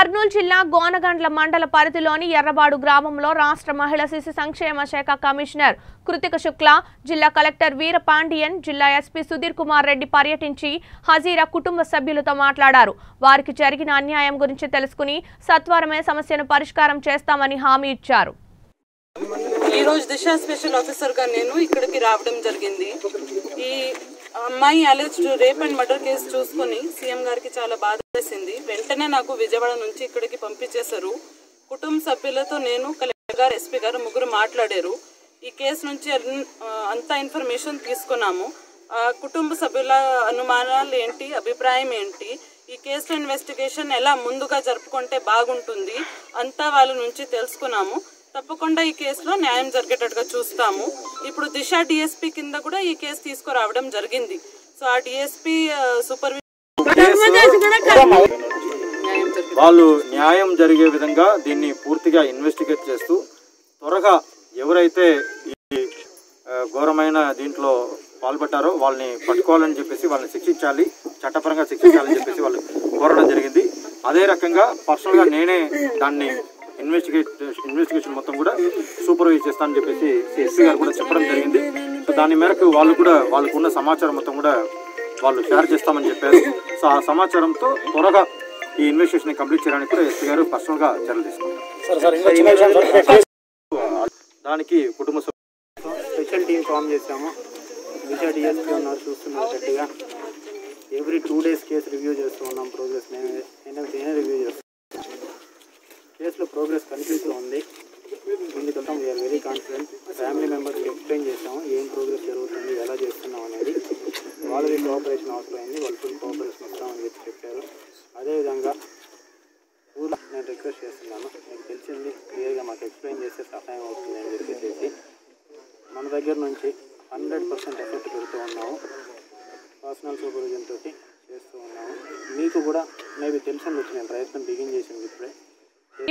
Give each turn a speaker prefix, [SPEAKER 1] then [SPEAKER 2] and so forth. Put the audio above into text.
[SPEAKER 1] కర్నూలు జిల్లా గోనగండ్ల మండల పరిధిలోని ఎర్రబాడు గ్రామంలో రాష్ట్ర మహిళా శిశు సంక్షేమ శాఖ కమిషనర్ కృతిక శుక్ల జిల్లా కలెక్టర్ వీర పాండియన్ జిల్లా ఎస్పీ సుధీర్ కుమార్ రెడ్డి పర్యటించి హజీరా కుటుంబ సభ్యులతో మాట్లాడారు వారికి జరిగిన అన్యాయం గురించి తెలుసుకుని సత్వరమే సమస్యను పరిష్కారం చేస్తామని హామీ ఇచ్చారు
[SPEAKER 2] ఈ రోజు దిశ స్పెషల్ ఆఫీసర్ గా నేను ఇక్కడికి రావడం జరిగింది ఈ అమ్మాయి alleged rape and murder case చూసుకొని సీఎం గారికి చాలా బాధ వేసింది వెంటనే నాకు విజయవాడ నుంచి ఇక్కడికి పంపించేశారు కుటుంబ సభ్యులతో నేను కలెక్టర్ గారు ఎస్పీ గారు ముగ్గురు మాట్లాడారు ఈ కేసు నుంచి అన్- ఆ, అంతా ఇన్ఫర్మేషన్ తీసుకున్నాము ఆ, కుటుంబ సభ్యుల అనుమానాలు ఏంటి అభిప్రాయం ఏంటి ఈ కేసు ఇన్వెస్టిగేషన్ ఎలా ముందుగా జరుపుకుంటే బాగుంటుంది అంతా వాళ్ళ నుంచి తెలుసుకున్నాము తప్పకుండా ఈ కేసులో న్యాయం జరిగేటట్టుగా చూస్తాము ఇప్పుడు దిశ డిఎస్పీ కింద కూడా ఈ కేసు తీసుకురావడం జరిగింది సో ఆ డిఎస్పీ సూపర్ న్యాయం జరిగింది
[SPEAKER 3] వాళ్ళు న్యాయం జరిగే విధంగా దీన్ని పూర్తిగా ఇన్వెస్టిగేట్ చేస్తూ త్వరగా ఎవరైతే ఈ ఆ, ఘోరమైన దీంట్లో పాల్పడ్డారో వాళ్ళని పట్టుకోవాలని చెప్పేసి వాళ్ళని శిక్షించాలి చట్టపరంగా శిక్షించాలని చెప్పేసి వాళ్ళు కోరడం జరిగింది అదే రకంగా పర్సనల్గా నేనే దాన్ని ఇన్వెస్టిగేట్ ఇన్వెస్టిగేషన్ మొత్తం కూడా సూపర్వైజ్ చేస్తానని చెప్పేసి ఎస్పీ గారు కూడా చెప్పడం జరిగింది సో దాని మేరకు వాళ్ళు కూడా వాళ్ళకు ఉన్న సమాచారం మొత్తం కూడా వాళ్ళు షేర్ చేస్తామని చెప్పారు సో ఆ సమాచారంతో త్వరగా ఈ ఇన్వెస్టిగేషన్ కంప్లీట్ చేయడానికి కూడా ఎస్పీ గారు పర్సనల్ గా చర్యలు తీసుకుంటారు దానికి కుటుంబ సభ్యులు
[SPEAKER 4] స్పెషల్ టీం ఫామ్ చేసాము దిశ డిఎస్పీ ఉన్నారు చూస్తున్నారు గట్టిగా every two days case review చేస్తూ ఉన్నాం ప్రోగ్రెస్ నేను నేను నేనే రివ్యూ చేస్తాను కేసులో ప్రోగ్రెస్ కనిపిస్తూ ఉంది ముందుకెళ్తాం వీఆర్ వెరీ కాన్ఫిడెంట్ ఫ్యామిలీ మెంబర్స్కి ఎక్స్ప్లెయిన్ చేసాము ఏం ప్రోగ్రెస్ జరుగుతుంది ఎలా చేస్తున్నాం అనేది వాళ్ళది కోఆపరేషన్ అవసరమైంది వాళ్ళు ఫుల్ కోఆపరేషన్ ఇస్తామని చెప్పి చెప్పారు అదేవిధంగా ఊర్లో నేను రిక్వెస్ట్ చేస్తున్నాను మీకు తెలిసింది క్లియర్గా మాకు ఎక్స్ప్లెయిన్ చేస్తే సహాయం అవుతుంది అని చెప్పేసి మన దగ్గర నుంచి హండ్రెడ్ పర్సెంట్ ఎఫెక్ట్ పెడుతూ ఉన్నాము పర్సనల్ సూపర్విజన్ తోటి చేస్తూ ఉన్నాము మీకు కూడా మేబీ తెలిసి ఉండొచ్చు నేను ప్రయత్నం బిగిన్ చేసింది ఇప్పుడే